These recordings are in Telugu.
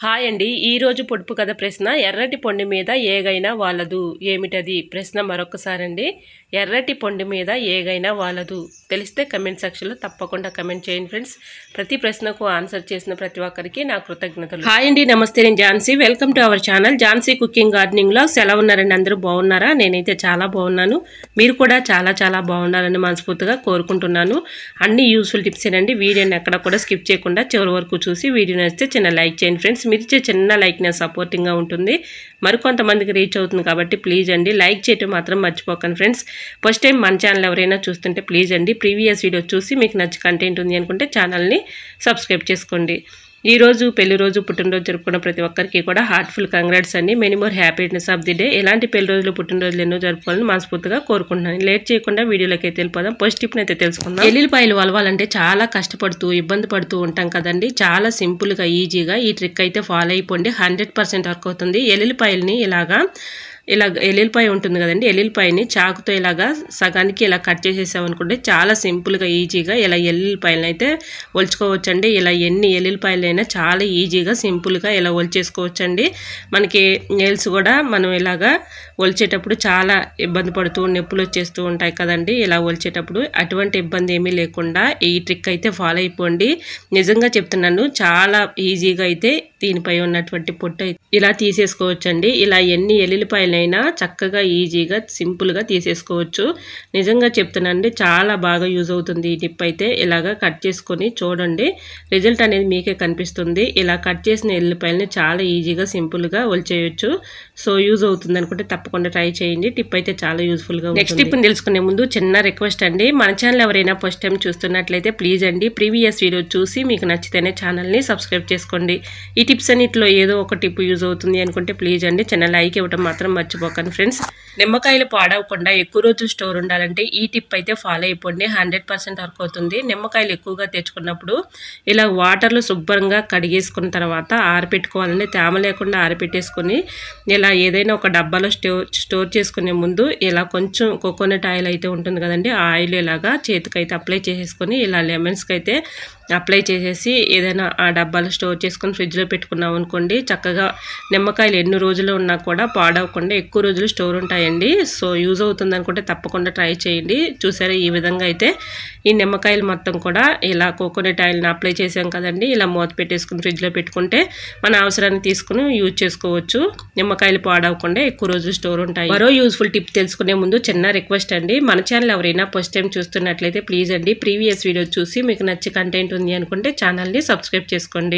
హాయ్ అండి ఈరోజు పొడుపు కథ ప్రశ్న ఎర్రటి పొండి మీద ఏగైనా వాళ్ళదు ఏమిటది ప్రశ్న మరొకసారండి ఎర్రటి పొండి మీద ఏగైనా వాళ్ళదు తెలిస్తే కమెంట్ సెక్షన్లో తప్పకుండా కమెంట్ చేయండి ఫ్రెండ్స్ ప్రతి ప్రశ్నకు ఆన్సర్ చేసిన ప్రతి ఒక్కరికి నా కృతజ్ఞతలు హాయ్ అండి నమస్తే నేను Jhansi welcome to our channel Jhansi cooking గార్డెనింగ్లో ఎలా ఉన్నారండి అందరూ బాగున్నారా నేనైతే చాలా బాగున్నాను మీరు కూడా చాలా చాలా బాగున్నారని మనస్ఫూర్తిగా కోరుకుంటున్నాను అన్ని యూస్ఫుల్ టిప్స్ ఏనండి వీడియోని ఎక్కడ కూడా స్కిప్ చేయకుండా చివరి వరకు చూసి వీడియో నచ్చితే చిన్న లైక్ చేయండి ఫ్రెండ్స్ మీరు ఇచ్చే చిన్న లైక్ నా సపోర్టింగ్గా ఉంటుంది మరికొంతమందికి రీచ్ అవుతుంది కాబట్టి ప్లీజ్ అండి లైక్ చేయటం మాత్రం మర్చిపోకండి ఫ్రెండ్స్ ఫస్ట్ టైం మన ఛానల్ ఎవరైనా చూస్తుంటే ప్లీజ్ అండి ప్రీవియస్ వీడియో చూసి మీకు నచ్చి కంటెంట్ ఉంది అనుకుంటే ఛానల్ని సబ్స్క్రైబ్ చేసుకోండి ఈ రోజు పెళ్లి రోజు పుట్టినరోజు జరుపుకున్న ప్రతి ఒక్కరికి కూడా హార్ట్ఫుల్ కంగ్రాట్స్ అండి many more happiness of the day ఎలాంటి పెళ్లి రోజులు పుట్టినరోజులు ఎన్నో జరుపుకోవాలని మనస్ఫూర్తిగా కోరుకుంటున్నాను లేట్ చేయకుండా వీడియోలోకి అయితే వెళ్ళిపోదాం ఫస్ట్ టిప్ అయితే తెలుసుకుందాం ఎల్లుల్లిపాయలు వలవాలంటే చాలా కష్టపడుతూ ఇబ్బంది పడుతూ ఉంటాం కదండి చాలా సింపుల్గా ఈజీగా ఈ ట్రిక్ అయితే ఫాలో అయిపోండి హండ్రెడ్ పర్సెంట్ వర్క్ అవుతుంది ఎల్లుల్లిపాయలని ఇలాగా ఇలా ఎల్లుల్లిపాయ ఉంటుంది కదండి ఎల్లుల్లిపాయని చాకుతో ఇలాగా సగానికి ఇలా కట్ చేసేసామనుకుంటే చాలా సింపుల్గా ఈజీగా ఇలా ఎల్లుల్లిపాయలను అయితే ఒలుచుకోవచ్చండి ఇలా ఎన్ని ఎల్లుల్లిపాయలైనా చాలా ఈజీగా సింపుల్గా ఇలా ఒలిచేసుకోవచ్చండి మనకి నెయిల్స్ కూడా మనం ఇలాగా ఒలిచేటప్పుడు చాలా ఇబ్బంది పడుతూ నొప్పులు వచ్చేస్తూ ఉంటాయి కదండి ఇలా ఒలిచేటప్పుడు అటువంటి ఇబ్బంది ఏమీ లేకుండా ఈ ట్రిక్ అయితే ఫాలో అయిపోండి నిజంగా చెప్తున్నాను చాలా ఈజీగా అయితే దీనిపై ఉన్నటువంటి పొట్టు ఇలా తీసేసుకోవచ్చండి ఇలా ఎన్ని ఎల్లుల్లిపాయలైనా చక్కగా ఈజీగా సింపుల్గా తీసేసుకోవచ్చు నిజంగా చెప్తున్నానండి చాలా బాగా యూజ్ అవుతుంది ఈ టిప్ అయితే ఇలాగా కట్ చేసుకొని చూడండి రిజల్ట్ అనేది మీకే కనిపిస్తుంది ఇలా కట్ చేసిన ఎల్లుల్లిపాయలని చాలా ఈజీగా సింపుల్గా ఒలిచేయచ్చు సో యూజ్ అవుతుంది అనుకుంటే తప్పకుండా ట్రై చేయండి టిప్ అయితే చాలా యూస్ఫుల్గా నెక్స్ట్ టిప్ తెలుసుకునే ముందు చిన్న రిక్వెస్ట్ అండి మన ఛానల్ ఎవరైనా ఫస్ట్ టైం చూస్తున్నట్లయితే ప్లీజ్ అండి ప్రీవియస్ వీడియో చూసి మీకు నచ్చితేనే ఛానల్ని సబ్స్క్రైబ్ చేసుకోండి ఈ టిప్స్ అన్నిటిలో ఏదో ఒక టిప్ యూజ్ అవుతుంది అనుకుంటే ప్లీజ్ అండి చిన్న లైక్ ఇవ్వడం మాత్రం మర్చిపోకండి ఫ్రెండ్స్ నిమ్మకాయలు పాడవకుండా ఎక్కువ రోజులు స్టోర్ ఉండాలంటే ఈ టిప్ అయితే ఫాలో అయిపోండి హండ్రెడ్ పర్సెంట్ వర్క్ అవుతుంది నిమ్మకాయలు ఎక్కువగా తెచ్చుకున్నప్పుడు ఇలా వాటర్లో శుభ్రంగా కడిగేసుకున్న తర్వాత ఆరపెట్టుకోవాలండి తేమ లేకుండా ఆరపెట్టేసుకొని ఇలా ఏదైనా ఒక డబ్బాలో స్టోర్ స్టోర్ చేసుకునే ముందు ఇలా కొంచెం కోకోనట్ ఆయిల్ అయితే ఉంటుంది కదండి ఆ ఆయిల్ ఇలాగా చేతికైతే అప్లై చేసేసుకొని ఇలా లెమన్స్కి అయితే అప్లై చేసేసి ఏదైనా ఆ డబ్బాలో స్టోర్ చేసుకొని ఫ్రిడ్జ్లో పెట్టుకున్నాం అనుకోండి చక్కగా నిమ్మకాయలు ఎన్ని రోజులు ఉన్నా కూడా పాడవకుండా ఎక్కువ రోజులు స్టోర్ ఉంటాయండి సో యూజ్ అవుతుంది అనుకుంటే తప్పకుండా ట్రై చేయండి చూసారా ఈ విధంగా అయితే ఈ నిమ్మకాయలు మొత్తం కూడా ఇలా కోకోనట్ ఆయిల్ని అప్లై చేసాం కదండి ఇలా మూత పెట్టేసుకుని ఫ్రిడ్జ్లో పెట్టుకుంటే మన అవసరాన్ని తీసుకుని యూజ్ చేసుకోవచ్చు నిమ్మకాయలు పాడవకుండా ఎక్కువ రోజులు స్టోర్ ఉంటాయి మరో యూస్ఫుల్ టిప్ తెలుసుకునే ముందు చిన్న రిక్వెస్ట్ అండి మన ఛానల్ ఎవరైనా ఫస్ట్ టైం చూస్తున్నట్లయితే ప్లీజ్ అండి ప్రీవియస్ వీడియో చూసి మీకు నచ్చి కంటెంట్ ఉంది అనుకుంటే ఛానల్ని సబ్స్క్రైబ్ చేసుకోండి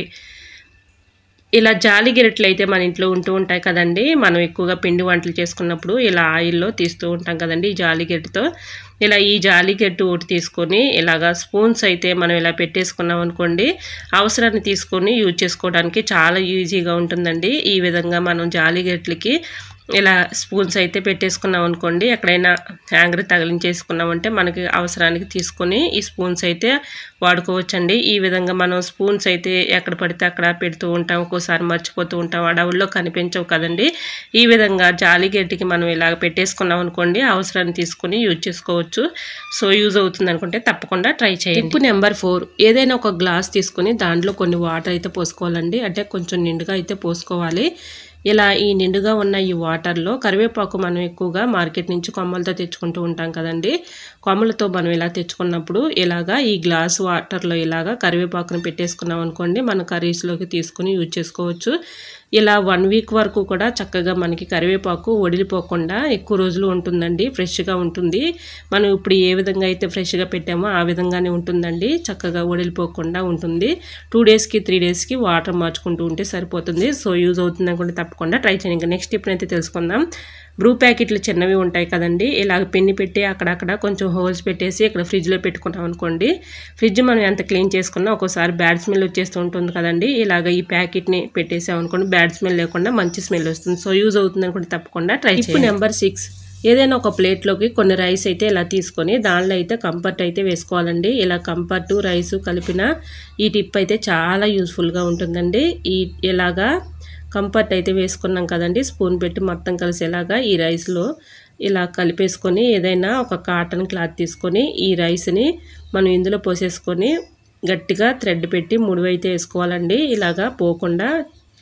ఇలా జాలి గిరెట్లు అయితే మన ఇంట్లో ఉంటూ ఉంటాయి కదండి మనం ఎక్కువగా పిండి వంటలు చేసుకున్నప్పుడు ఇలా ఆయిల్లో తీస్తూ ఉంటాం కదండి ఈ జాలి గెట్టుతో ఇలా ఈ జాలి గెట్టు ఒకటి తీసుకొని ఇలాగా స్పూన్స్ అయితే మనం ఇలా పెట్టేసుకున్నాం అనుకోండి అవసరాన్ని తీసుకొని యూజ్ చేసుకోవడానికి చాలా ఈజీగా ఉంటుందండి ఈ విధంగా మనం జాలి గెట్లకి ఇలా స్పూన్స్ అయితే పెట్టేసుకున్నాం అనుకోండి ఎక్కడైనా హ్యాంగర్ తగిలించేసుకున్నామంటే మనకి అవసరానికి తీసుకొని ఈ స్పూన్స్ అయితే వాడుకోవచ్చండి ఈ విధంగా మనం స్పూన్స్ అయితే ఎక్కడ పడితే అక్కడ పెడుతూ ఉంటాం ఒక్కోసారి మర్చిపోతూ ఉంటాం అడవుల్లో కనిపించవు కదండి ఈ విధంగా జాలి గడ్డికి మనం ఇలాగ పెట్టేసుకున్నాం అనుకోండి అవసరాన్ని తీసుకొని యూజ్ చేసుకోవచ్చు సో యూజ్ అవుతుంది అనుకుంటే తప్పకుండా ట్రై చేయండి టిప్ నెంబర్ ఫోర్ ఏదైనా ఒక గ్లాస్ తీసుకొని దాంట్లో కొన్ని వాటర్ అయితే పోసుకోవాలండి అంటే కొంచెం నిండుగా అయితే పోసుకోవాలి ఇలా ఈ నిండుగా ఉన్న ఈ వాటర్లో కరివేపాకు మనం ఎక్కువగా మార్కెట్ నుంచి కొమ్మలతో తెచ్చుకుంటూ ఉంటాం కదండి కొమ్మలతో మనం ఇలా తెచ్చుకున్నప్పుడు ఇలాగా ఈ గ్లాస్ వాటర్లో ఇలాగా కరివేపాకును పెట్టేసుకున్నాం అనుకోండి మన కర్రీస్లోకి తీసుకుని యూజ్ చేసుకోవచ్చు ఇలా వన్ వీక్ వరకు కూడా చక్కగా మనకి కరివేపాకు వడిలిపోకుండా ఎక్కువ రోజులు ఉంటుందండి ఫ్రెష్గా ఉంటుంది మనం ఇప్పుడు ఏ విధంగా అయితే ఫ్రెష్గా పెట్టామో ఆ విధంగానే ఉంటుందండి చక్కగా వడిలిపోకుండా ఉంటుంది టూ డేస్కి త్రీ డేస్కి వాటర్ మార్చుకుంటూ ఉంటే సరిపోతుంది సో యూజ్ అవుతుంది అనుకుంటే తప్పకుండా ట్రై చేయండి ఇంకా నెక్స్ట్ ఇప్పుడైతే తెలుసుకుందాం బ్రూ ప్యాకెట్లు చిన్నవి ఉంటాయి కదండి ఇలాగ పిన్ని పెట్టి అక్కడక్కడ కొంచెం హోల్స్ పెట్టేసి ఇక్కడ ఫ్రిడ్జ్లో పెట్టుకున్నాం అనుకోండి ఫ్రిడ్జ్ మనం ఎంత క్లీన్ చేసుకున్నా ఒక్కోసారి బ్యాడ్ స్మెల్ వచ్చేస్తూ ఉంటుంది కదండి ఇలాగ ఈ ప్యాకెట్ని పెట్టేసాం అనుకోండి బ్యాడ్ స్మెల్ లేకుండా మంచి స్మెల్ వస్తుంది సో యూజ్ అవుతుంది అనుకుంటే తప్పకుండా ట్రై చేయండి నెంబర్ సిక్స్ ఏదైనా ఒక ప్లేట్లోకి కొన్ని రైస్ అయితే ఇలా తీసుకొని దానిలో అయితే కంఫర్ట్ అయితే వేసుకోవాలండి ఇలా కంఫర్ట్ రైస్ కలిపిన ఈ టిప్ అయితే చాలా యూస్ఫుల్గా ఉంటుందండి ఈ ఇలాగా కంఫర్ట్ అయితే వేసుకున్నాం కదండి స్పూన్ పెట్టి మొత్తం కలిసేలాగా ఈ రైస్లో ఇలా కలిపేసుకొని ఏదైనా ఒక కాటన్ క్లాత్ తీసుకొని ఈ రైస్ని మనం ఇందులో పోసేసుకొని గట్టిగా థ్రెడ్ పెట్టి ముడివైతే వేసుకోవాలండి ఇలాగా పోకుండా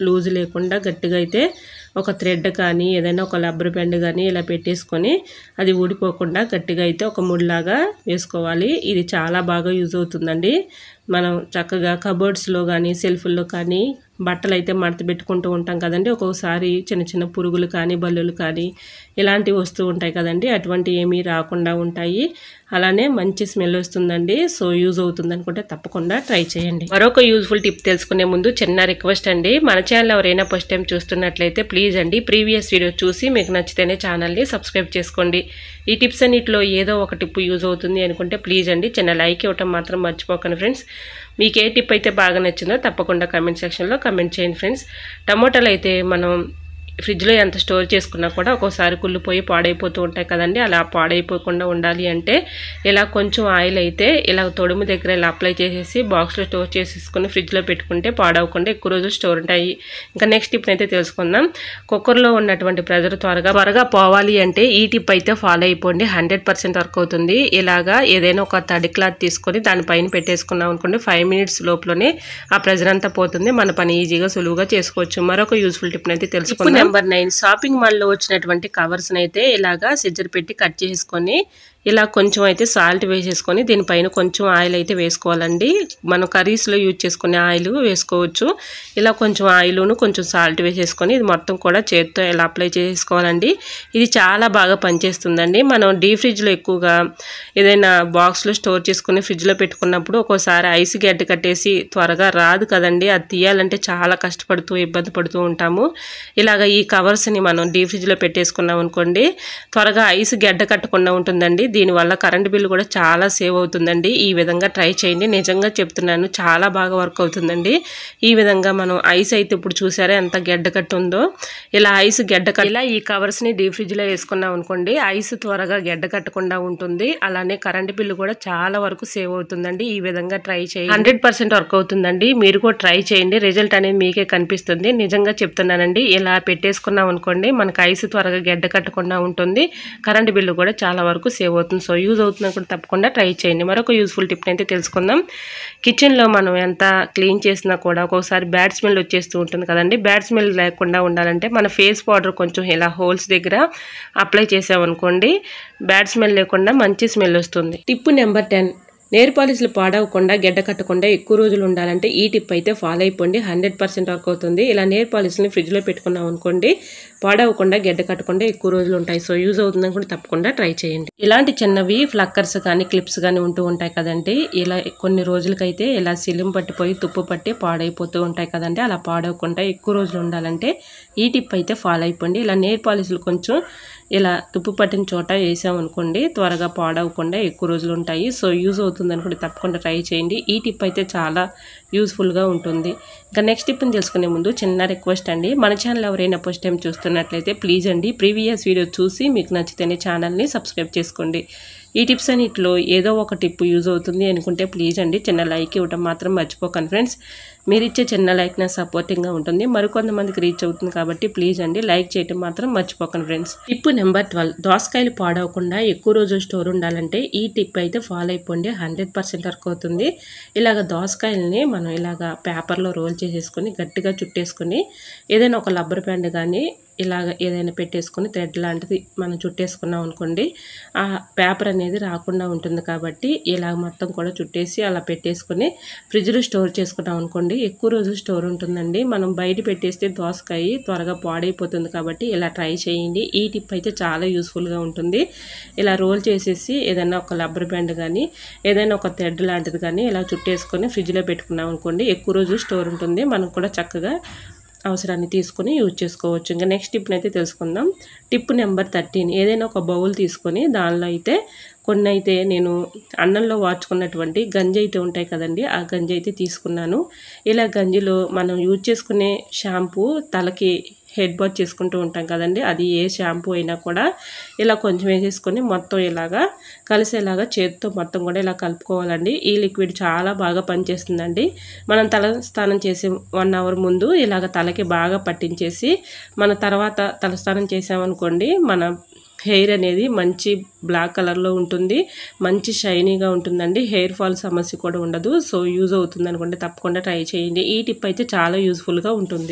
లూజ్ లేకుండా గట్టిగా అయితే ఒక థ్రెడ్ కానీ ఏదైనా ఒక రబ్బర్ బ్యాండ్ కానీ ఇలా పెట్టేసుకొని అది ఊడిపోకుండా గట్టిగా అయితే ఒక ముడిలాగా వేసుకోవాలి ఇది చాలా బాగా యూజ్ అవుతుందండి మనం చక్కగా కబోర్డ్స్లో కానీ సెల్ఫ్ల్లో కానీ బట్టలు అయితే మడత పెట్టుకుంటూ ఉంటాం కదండి ఒక్కొక్కసారి చిన్న చిన్న పురుగులు కానీ బల్లులు కానీ ఇలాంటివి వస్తూ ఉంటాయి కదండి అటువంటి ఏమీ రాకుండా ఉంటాయి అలానే మంచి స్మెల్ వస్తుందండి సో యూజ్ అవుతుంది అనుకుంటే తప్పకుండా ట్రై చేయండి మరొక యూజ్ఫుల్ టిప్ తెలుసుకునే ముందు చిన్న రిక్వెస్ట్ అండి మన ఛానల్ ఎవరైనా ఫస్ట్ టైం చూస్తున్నట్లయితే ప్లీజ్ అండి ప్రీవియస్ వీడియో చూసి మీకు నచ్చితేనే ఛానల్ని సబ్స్క్రైబ్ చేసుకోండి ఈ టిప్స్ అన్నిటిలో ఏదో ఒక టిప్ యూజ్ అవుతుంది అనుకుంటే ప్లీజ్ అండి చిన్న లైక్ ఇవ్వటం మాత్రం మర్చిపోకండి ఫ్రెండ్స్ మీకు ఏ టిప్ అయితే బాగా నచ్చిందో తప్పకుండా కమెంట్ సెక్షన్లో కమెంట్ చేయండి ఫ్రెండ్స్ టమోటాలు అయితే మనం ఫ్రిడ్జ్లో ఎంత స్టోర్ చేసుకున్నా కూడా ఒక్కోసారి కుళ్ళిపోయి పాడైపోతూ ఉంటాయి కదండి అలా పాడైపోకుండా ఉండాలి అంటే ఇలా కొంచెం ఆయిల్ అయితే ఇలా తొడుము దగ్గర ఇలా అప్లై చేసేసి బాక్స్లో స్టోర్ చేసేసుకొని ఫ్రిడ్జ్లో పెట్టుకుంటే పాడవకుండా ఎక్కువ రోజులు స్టోర్ ఉంటాయి ఇంకా నెక్స్ట్ టిప్ అయితే తెలుసుకుందాం కుక్కర్లో ఉన్నటువంటి ప్రెజర్ త్వరగా త్వరగా పోవాలి అంటే ఈ టిప్ అయితే ఫాలో అయిపోండి హండ్రెడ్ పర్సెంట్ వర్క్ అవుతుంది ఇలాగా ఏదైనా ఒక తడి క్లాత్ తీసుకొని దానిపైన పెట్టేసుకున్నాం అనుకోండి ఫైవ్ మినిట్స్ లోపలనే ఆ ప్రెజర్ అంతా పోతుంది మన పని ఈజీగా సులువుగా చేసుకోవచ్చు మరొక యూస్ఫుల్ టిప్ అయితే తెలుసుకుందాం నెంబర్ నైన్ షాపింగ్ మాల్లో వచ్చినటువంటి కవర్స్ అయితే ఇలాగా సిజ్జర్ పెట్టి కట్ చేసుకొని ఇలా కొంచెం అయితే సాల్ట్ వేసేసుకొని దీనిపైన కొంచెం ఆయిల్ అయితే వేసుకోవాలండి మనం కర్రీస్లో యూజ్ చేసుకునే ఆయిల్ వేసుకోవచ్చు ఇలా కొంచెం ఆయిల్ను కొంచెం సాల్ట్ వేసేసుకొని ఇది మొత్తం కూడా చేతితో ఇలా అప్లై చేసుకోవాలండి ఇది చాలా బాగా పనిచేస్తుందండి మనం డీ ఫ్రిడ్జ్లో ఎక్కువగా ఏదైనా బాక్స్లో స్టోర్ చేసుకుని ఫ్రిడ్జ్లో పెట్టుకున్నప్పుడు ఒక్కోసారి ఐస్ గడ్డ కట్టేసి త్వరగా రాదు కదండి అది తీయాలంటే చాలా కష్టపడుతూ ఇబ్బంది పడుతూ ఉంటాము ఇలాగ ఈ కవర్స్ని మనం డీ ఫ్రిడ్జ్లో పెట్టేసుకున్నాం అనుకోండి త్వరగా ఐస్ గడ్డ కట్టకుండా ఉంటుందండి దీనివల్ల కరెంట్ బిల్లు కూడా చాలా సేవ్ అవుతుందండి ఈ విధంగా ట్రై చేయండి నిజంగా చెప్తున్నాను చాలా బాగా వర్క్ అవుతుందండి ఈ విధంగా మనం ఐస్ అయితే ఇప్పుడు చూసారా ఎంత గడ్డ కట్టు ఉందో ఇలా ఐస్ గడ్డ కట్ ఇలా ఈ కవర్స్ని డీ ఫ్రిడ్జ్లో వేసుకున్నాం అనుకోండి ఐస్ త్వరగా గడ్డ కట్టకుండా ఉంటుంది అలానే కరెంట్ బిల్లు కూడా చాలా వరకు సేవ్ అవుతుందండి ఈ విధంగా ట్రై చేయండి హండ్రెడ్ పర్సెంట్ వర్క్ అవుతుందండి మీరు కూడా ట్రై చేయండి రిజల్ట్ అనేది మీకే కనిపిస్తుంది నిజంగా చెప్తున్నానండి ఇలా పెట్టేసుకున్నాం అనుకోండి మనకు ఐస్ త్వరగా గడ్డ కట్టకుండా ఉంటుంది కరెంట్ బిల్లు కూడా చాలా వరకు సేవ్ అవుతుంది సో యూజ్ అవుతుంది కూడా తప్పకుండా ట్రై చేయండి మరొక యూస్ఫుల్ టిప్ అయితే తెలుసుకుందాం కిచెన్లో మనం ఎంత క్లీన్ చేసినా కూడా ఒక్కొక్కసారి బ్యాడ్ స్మెల్ వచ్చేస్తూ ఉంటుంది కదండి బ్యాడ్ స్మెల్ లేకుండా ఉండాలంటే మన ఫేస్ పౌడర్ కొంచెం ఇలా హోల్స్ దగ్గర అప్లై చేసామనుకోండి బ్యాడ్ స్మెల్ లేకుండా మంచి స్మెల్ వస్తుంది టిప్ నెంబర్ టెన్ నేర్ పాలిష్లు పాడవకుండా గెడ్డ కట్టకుండా ఎక్కువ రోజులు ఉండాలంటే ఈ టిప్ అయితే ఫాలో అయిపోండి హండ్రెడ్ పర్సెంట్ వర్క్ అవుతుంది ఇలా నేర్ పాలిష్ని ఫ్రిడ్జ్లో పెట్టుకున్నాం అనుకోండి పాడవకుండా గెడ్డ కట్టకుండా ఎక్కువ రోజులు ఉంటాయి సో యూజ్ అవుతుందని కూడా తప్పకుండా ట్రై చేయండి ఇలాంటి చిన్నవి ఫ్లక్కర్స్ కానీ క్లిప్స్ కానీ ఉంటూ ఉంటాయి కదండి ఇలా కొన్ని రోజులకైతే ఇలా సిలిం పట్టిపోయి తుప్పు పట్టి పాడైపోతూ ఉంటాయి కదండి అలా పాడవకుండా ఎక్కువ రోజులు ఉండాలంటే ఈ టిప్ అయితే ఫాలో అయిపోండి ఇలా నేర్ పాలిష్లు కొంచెం ఇలా తుప్పు పట్టిన చోట వేసామనుకోండి త్వరగా పాడవకుండా ఎక్కువ రోజులు ఉంటాయి సో యూజ్ అవుతుందని కూడా తప్పకుండా ట్రై చేయండి ఈ టిప్ అయితే చాలా యూస్ఫుల్గా ఉంటుంది ఇంకా నెక్స్ట్ టిప్ని తెలుసుకునే ముందు చిన్న రిక్వెస్ట్ అండి మన ఛానల్ ఎవరైనా ఫస్ట్ టైం చూస్తున్నట్లయితే ప్లీజ్ అండి ప్రీవియస్ వీడియో చూసి మీకు నచ్చితేనే ఛానల్ని సబ్స్క్రైబ్ చేసుకోండి ఈ టిప్స్ అన్నిటిలో ఏదో ఒక టిప్ యూజ్ అవుతుంది అనుకుంటే ప్లీజ్ అండి చిన్న లైక్ ఇవ్వడం మాత్రం మర్చిపోకండి ఫ్రెండ్స్ మీరు ఇచ్చే చిన్న లైక్ నా సపోర్టింగ్గా ఉంటుంది మరికొంతమందికి రీచ్ అవుతుంది కాబట్టి ప్లీజ్ అండి లైక్ చేయడం మాత్రం మర్చిపోకండి ఫ్రెండ్స్ టిప్ నెంబర్ ట్వెల్వ్ దోసకాయలు పాడవకుండా ఎక్కువ రోజులు స్టోర్ ఉండాలంటే ఈ టిప్ అయితే ఫాలో అయిపోండి హండ్రెడ్ పర్సెంట్ వర్క్ అవుతుంది ఇలాగ దోసకాయలని మనం ఇలాగ పేపర్లో రోల్ చేసేసుకొని గట్టిగా చుట్టేసుకొని ఏదైనా ఒక రబ్బర్ బ్యాండ్ కానీ ఇలాగ ఏదైనా పెట్టేసుకొని థ్రెడ్ లాంటిది మనం చుట్టేసుకున్నాం అనుకోండి ఆ పేపర్ అనేది రాకుండా ఉంటుంది కాబట్టి ఇలాగ మొత్తం కూడా చుట్టేసి అలా పెట్టేసుకొని ఫ్రిడ్జ్లో స్టోర్ చేసుకున్నాం అనుకోండి ఎక్కువ రోజులు స్టోర్ ఉంటుందండి మనం బయట పెట్టేస్తే దోసకాయ త్వరగా పాడైపోతుంది కాబట్టి ఇలా ట్రై చేయండి ఈ టిప్ అయితే చాలా యూస్ఫుల్గా ఉంటుంది ఇలా రోల్ చేసేసి ఏదైనా ఒక రబ్బర్ బ్యాండ్ కానీ ఏదైనా ఒక థ్రెడ్ లాంటిది కానీ ఇలా చుట్టేసుకొని ఫ్రిడ్జ్లో పెట్టుకున్నాం అనుకోండి ఎక్కువ రోజులు స్టోర్ ఉంటుంది మనం కూడా చక్కగా అవసరాన్ని తీసుకొని యూజ్ చేసుకోవచ్చు ఇంకా నెక్స్ట్ టిప్ని అయితే తెలుసుకుందాం టిప్ నెంబర్ థర్టీన్ ఏదైనా ఒక బౌల్ తీసుకొని దానిలో అయితే కొన్ని అయితే నేను అన్నంలో వార్చుకున్నటువంటి గంజి అయితే ఉంటాయి కదండి ఆ గంజి అయితే తీసుకున్నాను ఇలా గంజిలో మనం యూజ్ చేసుకునే షాంపూ తలకి హెడ్ బాత్ చేసుకుంటూ ఉంటాం కదండి అది ఏ షాంపూ అయినా కూడా ఇలా కొంచెం వేసేసుకొని మొత్తం ఇలాగా కలిసేలాగా చేతితో మొత్తం కూడా ఇలా కలుపుకోవాలండి ఈ లిక్విడ్ చాలా బాగా పనిచేస్తుందండి మనం తల స్నానం చేసే వన్ అవర్ ముందు ఇలాగ తలకి బాగా పట్టించేసి మన తర్వాత తలస్నానం చేసామనుకోండి మన హెయిర్ అనేది మంచి బ్లాక్ కలర్లో ఉంటుంది మంచి షైనీగా ఉంటుందండి హెయిర్ ఫాల్ సమస్య కూడా ఉండదు సో యూజ్ అవుతుంది అనుకుంటే తప్పకుండా ట్రై చేయండి ఈ టిప్ అయితే చాలా యూస్ఫుల్గా ఉంటుంది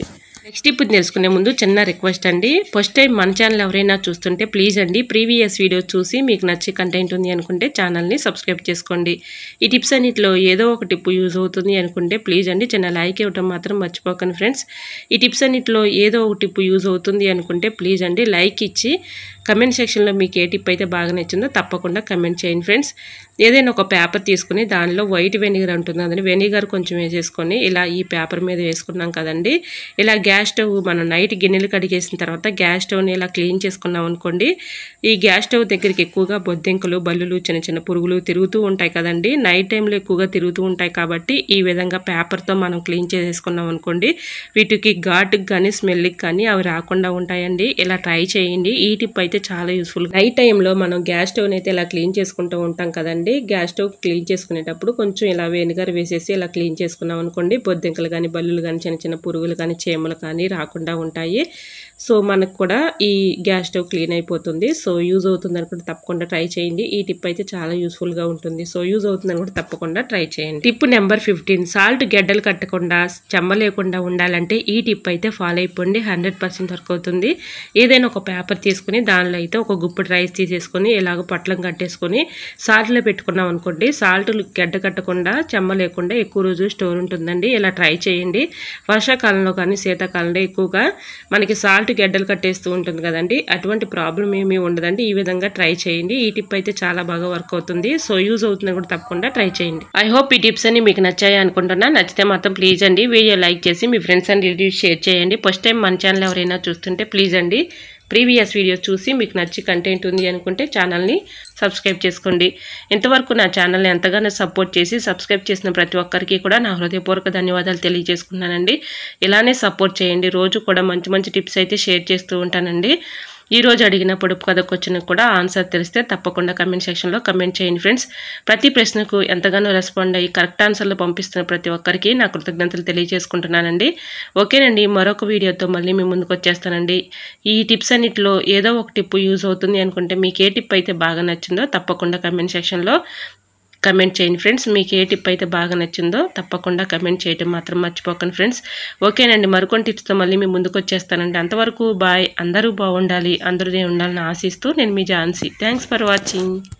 నెక్స్ట్ ఇప్పుడు తెలుసుకునే ముందు చిన్న రిక్వెస్ట్ అండి ఫస్ట్ టైం మన ఛానల్ ఎవరైనా చూస్తుంటే ప్లీజ్ అండి ప్రీవియస్ వీడియో చూసి మీకు నచ్చే కంటెంట్ ఉంది అనుకుంటే ఛానల్ని సబ్స్క్రైబ్ చేసుకోండి ఈ టిప్స్ అన్నిటిలో ఏదో ఒక టిప్ యూజ్ అవుతుంది అనుకుంటే ప్లీజ్ అండి చిన్న లైక్ ఇవ్వడం మాత్రం మర్చిపోకండి ఫ్రెండ్స్ ఈ టిప్స్ అన్నిటిలో ఏదో ఒక టిప్ యూజ్ అవుతుంది అనుకుంటే ప్లీజ్ అండి లైక్ ఇచ్చి కమెంట్ సెక్షన్లో మీకు ఏ టిప్ అయితే బాగా నచ్చిందో తప్పకుండా కమెంట్ చేయండి ఫ్రెండ్స్ ఏదైనా ఒక పేపర్ తీసుకుని దానిలో వైట్ వెనిగర్ ఉంటుంది అదని వెనిగర్ కొంచెం వేసేసుకొని ఇలా ఈ పేపర్ మీద వేసుకున్నాం కదండి ఇలా గ్యాస్ స్టవ్ మనం నైట్ గిన్నెలు కడిగేసిన తర్వాత గ్యాస్ స్టవ్ని ఇలా క్లీన్ చేసుకున్నాం అనుకోండి ఈ గ్యాస్ స్టవ్ దగ్గరికి ఎక్కువగా బొద్దింకలు బల్లులు చిన్న చిన్న పురుగులు తిరుగుతూ ఉంటాయి కదండి నైట్ టైంలో ఎక్కువగా తిరుగుతూ ఉంటాయి కాబట్టి ఈ విధంగా పేపర్తో మనం క్లీన్ చేసేసుకున్నాం అనుకోండి వీటికి ఘాటుకి కానీ స్మెల్కి కానీ అవి రాకుండా ఉంటాయండి ఇలా ట్రై చేయండి ఈ టిప్ అయితే చాలా యూస్ఫుల్ నైట్ టైంలో మనం గ్యాస్ స్టవ్ని అయితే ఇలా క్లీన్ చేసుకుంటూ ఉంటాం కదండి గ్యాస్ స్టవ్ క్లీన్ చేసుకునేటప్పుడు కొంచెం ఇలా వెనిగర్ వేసేసి ఇలా క్లీన్ చేసుకున్నాం అనుకోండి బొద్దింకలు కానీ బల్లులు కానీ చిన్న చిన్న పురుగులు కానీ చీమలు కానీ రాకుండా ఉంటాయి సో మనకు కూడా ఈ గ్యాస్ స్టవ్ క్లీన్ అయిపోతుంది సో యూజ్ అవుతుంది అనుకుంటే తప్పకుండా ట్రై చేయండి ఈ టిప్ అయితే చాలా యూస్ఫుల్గా ఉంటుంది సో యూజ్ అవుతుంది అనుకుంటే తప్పకుండా ట్రై చేయండి టిప్ నెంబర్ ఫిఫ్టీన్ సాల్ట్ గడ్డలు కట్టకుండా చెమ్మ లేకుండా ఉండాలంటే ఈ టిప్ అయితే ఫాలో అయిపోండి హండ్రెడ్ పర్సెంట్ వర్క్ అవుతుంది ఏదైనా ఒక పేపర్ తీసుకుని దానిలో అయితే ఒక గుప్పుడు రైస్ తీసేసుకొని ఇలాగ పొట్లం కట్టేసుకొని సాల్ట్లో పెట్టుకున్నాం అనుకోండి సాల్ట్ గడ్డ కట్టకుండా చెమ్మ లేకుండా ఎక్కువ రోజు స్టోర్ ఉంటుందండి ఇలా ట్రై చేయండి వర్షాకాలంలో కానీ శీతాకాలంలో ఎక్కువగా మనకి సాల్ట్ గడ్డలు కట్టేస్తూ ఉంటుంది కదండి అటువంటి ప్రాబ్లం ఏమీ ఉండదండి ఈ విధంగా ట్రై చేయండి ఈ టిప్ అయితే చాలా బాగా వర్క్ అవుతుంది సో యూజ్ అవుతుంది కూడా తప్పకుండా ట్రై చేయండి ఐ హోప్ ఈ టిప్స్ అన్ని మీకు నచ్చాయి అనుకుంటున్నా నచ్చితే మాత్రం ప్లీజ్ అండి వీడియో లైక్ చేసి మీ ఫ్రెండ్స్ అండ్ రివ్యూస్ షేర్ చేయండి ఫస్ట్ టైం మన ఛానల్ ఎవరైనా చూస్తుంటే ప్లీజ్ అండి ప్రీవియస్ వీడియో చూసి మీకు నచ్చి కంటెంట్ ఉంది అనుకుంటే ఛానల్ని సబ్స్క్రైబ్ చేసుకోండి ఇంతవరకు నా ఛానల్ని ఎంతగానో సపోర్ట్ చేసి సబ్స్క్రైబ్ చేసిన ప్రతి ఒక్కరికి కూడా నా హృదయపూర్వక ధన్యవాదాలు తెలియజేసుకున్నానండి ఇలానే సపోర్ట్ చేయండి రోజు కూడా మంచి మంచి టిప్స్ అయితే షేర్ చేస్తూ ఉంటానండి ఈ రోజు అడిగిన పొడుపు కథ క్వశ్చన్ కూడా ఆన్సర్ తెలిస్తే తప్పకుండా కమెంట్ సెక్షన్లో కమెంట్ చేయండి ఫ్రెండ్స్ ప్రతి ప్రశ్నకు ఎంతగానో రెస్పాండ్ అయ్యి కరెక్ట్ ఆన్సర్లు పంపిస్తున్న ప్రతి ఒక్కరికి నా కృతజ్ఞతలు తెలియజేసుకుంటున్నానండి ఓకేనండి మరొక వీడియోతో మళ్ళీ మీ ముందుకు వచ్చేస్తానండి ఈ టిప్స్ అన్నిటిలో ఏదో ఒక టిప్ యూజ్ అవుతుంది అనుకుంటే మీకు ఏ టిప్ అయితే బాగా నచ్చిందో తప్పకుండా కమెంట్ సెక్షన్లో కమెంట్ చేయండి ఫ్రెండ్స్ మీకు ఏ టిప్ అయితే బాగా నచ్చిందో తప్పకుండా కమెంట్ చేయడం మాత్రం మర్చిపోకండి ఫ్రెండ్స్ ఓకేనండి మరికొన్ని టిప్స్తో మళ్ళీ మీ ముందుకు వచ్చేస్తానండి అంతవరకు బాయ్ అందరూ బాగుండాలి అందరూ ఉండాలని ఆశిస్తూ నేను మీ ఝాన్సీ థ్యాంక్స్ ఫర్ వాచింగ్